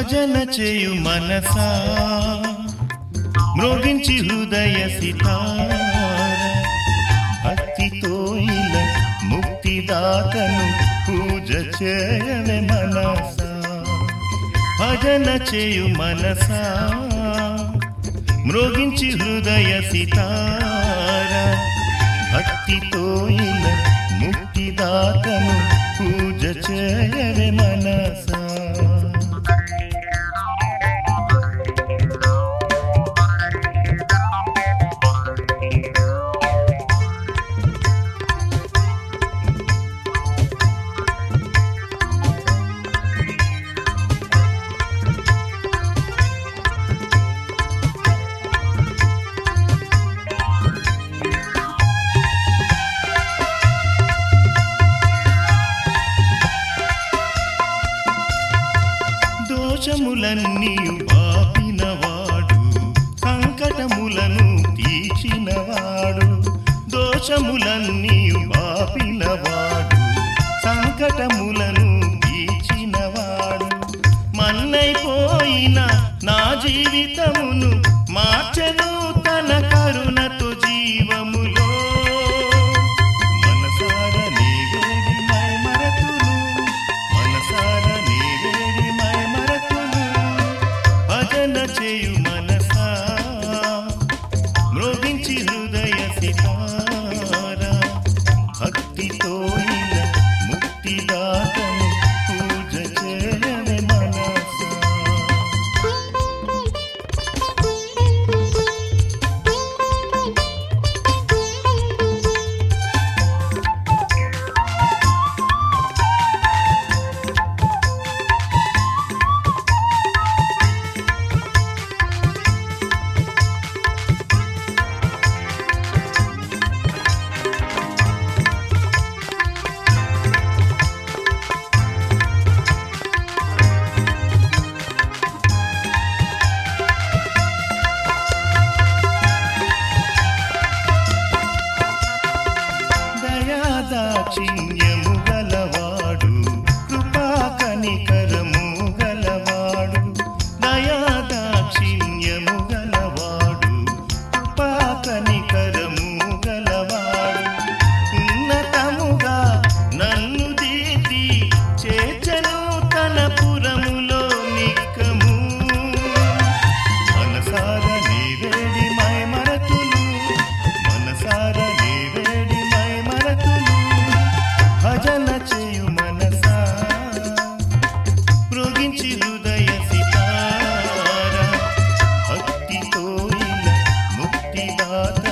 భజన చేయు మనసా మ్రోగించి హృదయ సితార భక్తితో ఇల ముక్తిదాతను పూజ చేయవే మనసా భజన చేయు మనసా మ్రోగించి హృదయ సితార భక్తితో ఇల ముక్తిదాతను పూజ చేయవే మనసా దోషములన్నీ పాపినవాడు సంకటములను తీర్చినవాడు దోషములన్నీ పాపినవాడు సంకటములను తీర్చినవాడు మన్నైపోయిన నా జీవితమును మార్చెను తన కరుణతో జీవములో మనసార నీ వేడి మై మరతును మనసార నీ వేడి మై మరతును భజన చేయు మనసా మ్రోగించి హృదయ సితార భక్తితో ఇల ముక్తిదాతను పూజ చేయవే మనసా దయాదాక్షిణ్యము గలవాడు కృపా కనికరము గలవాడు దయాదాక్షిణ్యము గలవాడు కృపా కనికరము గలవాడు ఉన్నతముగా నన్ను దీటి చేచను తన పురములో నిక్కము మనసార నీ వేడి మై మరతులు మనసార నీ వేడి మై మరతులు భజన చేయు మనసా మృగించి హృదయ సితార భక్తితో ఇలా ముక్తిదాత